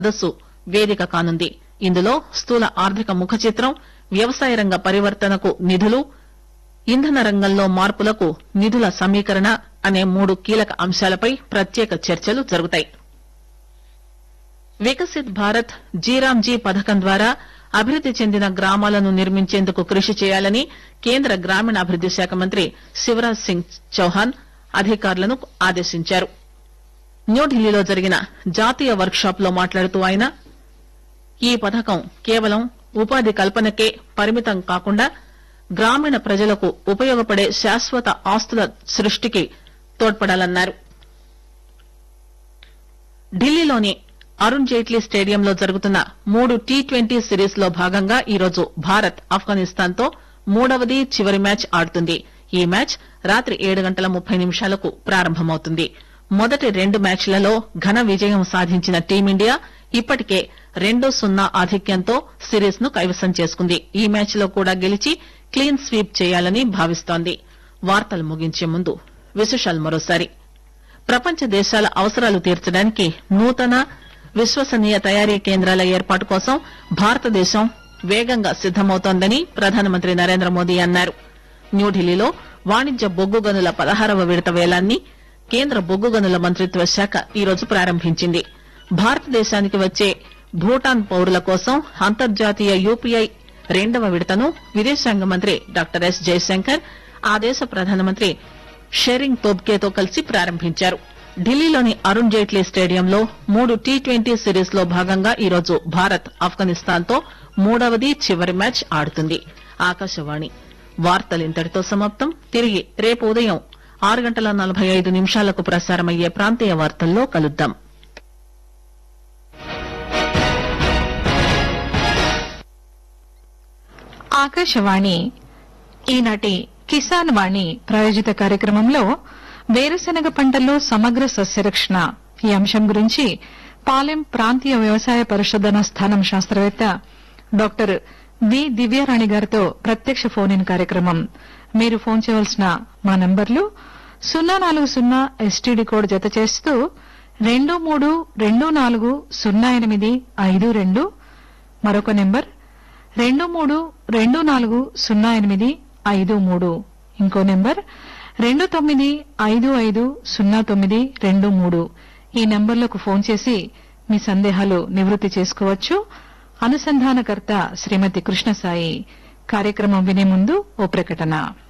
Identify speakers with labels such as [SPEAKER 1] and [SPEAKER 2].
[SPEAKER 1] సదస్సు వేదిక కానుంది ఇందులో స్థూల ఆర్థిక ముఖ చిత్రం వ్యవసాయ రంగ పరివర్తనకు నిధులు ఇంధన రంగంలో మార్పులకు నిధుల సమీకరణ అనే మూడు కీలక అంశాలపై ప్రత్యేక చర్చలు జరుగుతాయి వికసిత్ భారత్ జీరాంజీ పథకం ద్వారా అభివృద్ది చెందిన గ్రామాలను నిర్మించేందుకు కృషి చేయాలని కేంద్ర గ్రామీణాభివృద్ది శాఖ మంత్రి శివరాజ్ సింగ్ చౌహాన్ అధికారులను ఆదేశించారు న్యూఢిల్లీలో జరిగిన జాతీయ వర్క్ షాప్ లో మాట్లాడుతూ ఆయన ఈ పథకం కేవలం ఉపాధి కల్పనకే పరిమితం కాకుండా గ్రామీణ ప్రజలకు ఉపయోగపడే శాశ్వత ఆస్తుల సృష్టికి తోడ్పడాలన్నారు ఢిల్లీలోని అరుణ్ జైట్లీ స్టేడియంలో జరుగుతున్న మూడు టీ ట్వంటీ సిరీస్ లో భాగంగా ఈరోజు భారత్ ఆఫ్ఘనిస్తాన్ తో మూడవది చివరి మ్యాచ్ ఆడుతుంది ఈ మ్యాచ్ రాత్రి ఏడు గంటల ముప్పై నిమిషాలకు ప్రారంభమవుతుంది మొదటి రెండు మ్యాచ్లలో ఘన విజయం సాధించిన టీమిండియా ఇప్పటికే రెండు సున్నా ఆధిక్యంతో సిరీస్ ను కైవసం చేసుకుంది ఈ మ్యాచ్ లో కూడా గెలిచి క్లీన్ స్వీప్ చేయాలని భావిస్తోంది వార్తలు ముగించే ముందు విశేషాలు మరోసారి ప్రపంచ దేశాల అవసరాలు తీర్చడానికి నూతన విశ్వసనీయ తయారీ కేంద్రాల ఏర్పాటు కోసం భారతదేశం వేగంగా సిద్దమవుతోందని ప్రధానమంత్రి నరేంద్ర మోదీ అన్నారు న్యూఢిల్లీలో వాణిజ్య బొగ్గు గనుల పదహారవ విడత వేలాన్ని కేంద్ర బొగ్గు గనుల మంత్రిత్వ శాఖ ఈరోజు ప్రారంభించింది భారతదేశానికి వచ్చే భూటాన్ పౌరుల కోసం అంతర్జాతీయ యూపీఐ రెండవ విడతను విదేశాంగ మంత్రి డాక్టర్ ఎస్ జయశంకర్ ఆ దేశ ప్రధానమంత్రి షెరింగ్ తోబ్కేతో కలిసి ప్రారంభించారు ఢిల్లీలోని అరుణ్ జైట్లీ స్టేడియంలో మూడు టీ ట్వంటీ సిరీస్ లో భాగంగా ఈరోజు భారత్ ఆఫ్ఘనిస్తాన్ తో మూడవది చివరి మ్యాచ్ ఆడుతుంది ఆకాశవాణి వార్తలు ఇంతటితో సమాప్తం తిరిగి రేపు ఉదయం ఆరు గంటల నలభై ఐదు నిమిషాలకు ప్రసారమయ్యే ప్రాంతీయ వార్తల్లో కలుద్దాం
[SPEAKER 2] ఆకాశవాణి ఈనాటి కిసాన్ వాణి ప్రాయోజిత కార్యక్రమంలో వేరుశెనగ పంటల్లో సమగ్ర సస్యరక్షణ ఈ అంశం గురించి పాలెం ప్రాంతీయ వ్యవసాయ పరిశోధన స్థానం శాస్త్రవేత్త డాక్టర్ వి దివ్యారాణి గారితో ప్రత్యక్ష ఫోన్ ఇన్ కార్యక్రమం మీరు ఫోన్ చేయవలసిన మా నంబర్లు సున్నా నాలుగు సున్నా ఎస్టీడీ కోడ్ జత చేస్తూ రెండు మూడు రెండు నాలుగు సున్నా ఎనిమిది ఐదు రెండు మరొక నెంబర్ రెండు మూడు రెండు నాలుగు సున్నా ఎనిమిది ఐదు మూడు ఇంకో నెంబర్ రెండు తొమ్మిది ఐదు ఐదు సున్నా తొమ్మిది రెండు మూడు ఈ నెంబర్లకు ఫోన్ చేసి మీ సందేహాలు నివృత్తి చేసుకోవచ్చు అనుసంధానకర్త శ్రీమతి కృష్ణసాయి కార్యక్రమం వినే ముందు ఓ ప్రకటన